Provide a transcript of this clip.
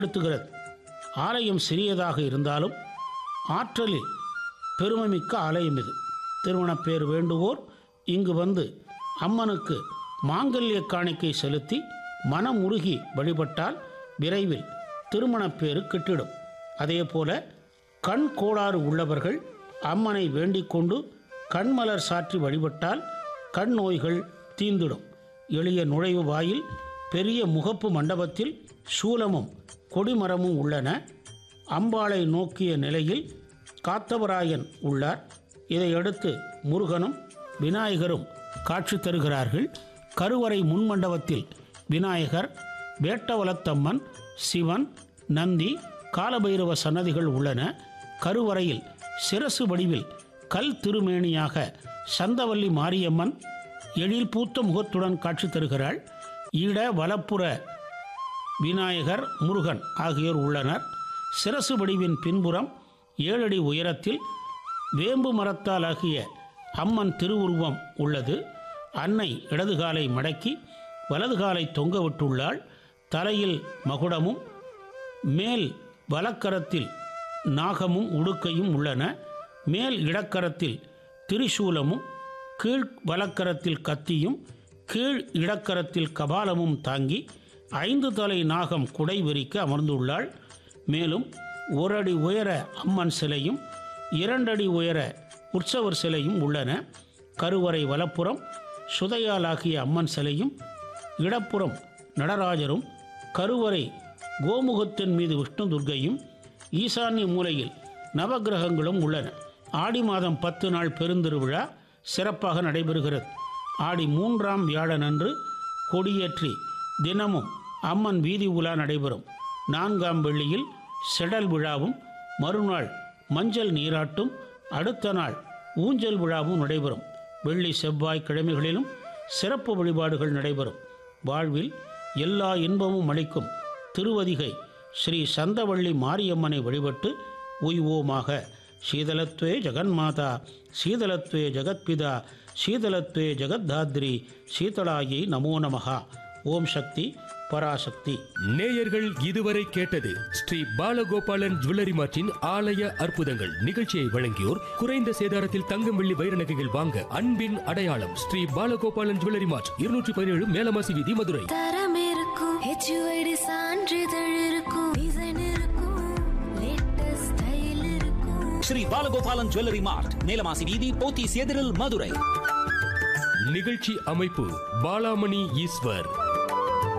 வெளிப்படுத்துகிறது ஆலயம் சிறியதாக இருந்தாலும் ஆற்றலில் பெருமைமிக்க ஆலயம் இது திருமணப்பேர் வேண்டுவோர் இங்கு வந்து அம்மனுக்கு மாங்கல்ய காணிக்கை செலுத்தி மனம் உருகி வழிபட்டால் விரைவில் திருமணப்பேறு கிட்டிடும் அதேபோல கண் கோளாறு உள்ளவர்கள் அம்மனை வேண்டிக் கொண்டு கண்மலர் சாற்றி வழிபட்டால் கண் நோய்கள் தீந்திடும் எளிய நுழைவு வாயில் பெரிய முகப்பு மண்டபத்தில் சூலமும் கொடிமரமும் உள்ளன அம்பாளை நோக்கிய நிலையில் காத்தவராயன் உள்ளார் இதையடுத்து முருகனும் விநாயகரும் காட்சி தருகிறார்கள் கருவறை முன்மண்டபத்தில் விநாயகர் வேட்டவலத்தம்மன் சிவன் நந்தி காலபைரவ சன்னதிகள் உள்ளன கருவறையில் சிரசு வடிவில் கல் திருமேனியாக சந்தவல்லி மாரியம்மன் எழில் பூத்த முகத்துடன் காட்சி தருகிறாள் ஈட வலப்புற விநாயகர் முருகன் ஆகியோர் உள்ளனர் சிரசு வடிவின் பின்புறம் ஏழடி உயரத்தில் வேம்பு மரத்தால் ஆகிய அம்மன் திருவுருவம் உள்ளது அன்னை இடது காலை மடக்கி வலது காலை தொங்க விட்டுள்ளாள் தலையில் மகுடமும் மேல் வலக்கரத்தில் நாகமும் உடுக்கையும் உள்ளன மேல் இடக்கரத்தில் திரிசூலமும் கீழ் வலக்கரத்தில் கத்தியும் கீழ் இடக்கரத்தில் கபாலமும் தாங்கி ஐந்து தலை நாகம் குடை விரிக்க அமர்ந்துள்ளாள் மேலும் ஒரு அடி உயர அம்மன் சிலையும் இரண்டடி உயர உற்சவர் சிலையும் உள்ளன கருவறை வலப்புறம் சுதையாலாகிய அம்மன் சிலையும் இடப்புறம் நடராஜரும் கருவறை கோமுகத்தின் மீது விஷ்ணு துர்க்கையும் ஈசான்ய மூலையில் நவக்கிரகங்களும் உள்ளன ஆடி மாதம் பத்து நாள் பெருந்திருவிழா சிறப்பாக நடைபெறுகிறது ஆடி மூன்றாம் வியாழனன்று கொடியேற்றி தினமும் அம்மன் வீதி உலா நடைபெறும் நான்காம் வெள்ளியில் செடல் விழாவும் மறுநாள் மஞ்சள் நீராட்டும் அடுத்த நாள் ஊஞ்சல் விழாவும் நடைபெறும் வெள்ளி செவ்வாய் கிழமைகளிலும் சிறப்பு வழிபாடுகள் நடைபெறும் வாழ்வில் எல்லா இன்பமும் அளிக்கும் திருவதிகை ஸ்ரீ சந்தவள்ளி மாரியம்மனை வழிபட்டு உய்வோமாக சீதலத்வே ஜெகன்மாதா சீதலத்வே ஜெகத்பிதா சீதலத்வே ஜெகத்தாத்ரி சீதளாயை நமோ நமஹா ஓம் சக்தி பராசக்தி நேயர்கள் இதுவரை கேட்டது ஸ்ரீ பாலகோபாலன் ஜுவல்லரி மார்ட்டின் ஆலய அற்புதங்கள் நிகழ்ச்சியை வழங்கியோர் குறைந்த சேதாரத்தில் தங்கம் வெள்ளி வைர நகைகள் வாங்க அன்பின் அடையாளம் ஸ்ரீ பாலகோபாலன் ஜுவல்லரி மார்ட் இருநூற்றி பதினேழு மேலமாசி வீதி மதுரை தரம் இருக்கும் ஹெச்யூஐடி சான்றிதழ் இருக்கும் டிசைன் இருக்கும் லேட்டஸ்ட் ஸ்டைல் இருக்கும் ஸ்ரீ பாலகோபாலன் ஜுவல்லரி மார்ட் நீலமாசி வீதி போத்தீஸ் எதிரில் மதுரை நிகழ்ச்சி அமைப்பு பாலாமணி ஈஸ்வர்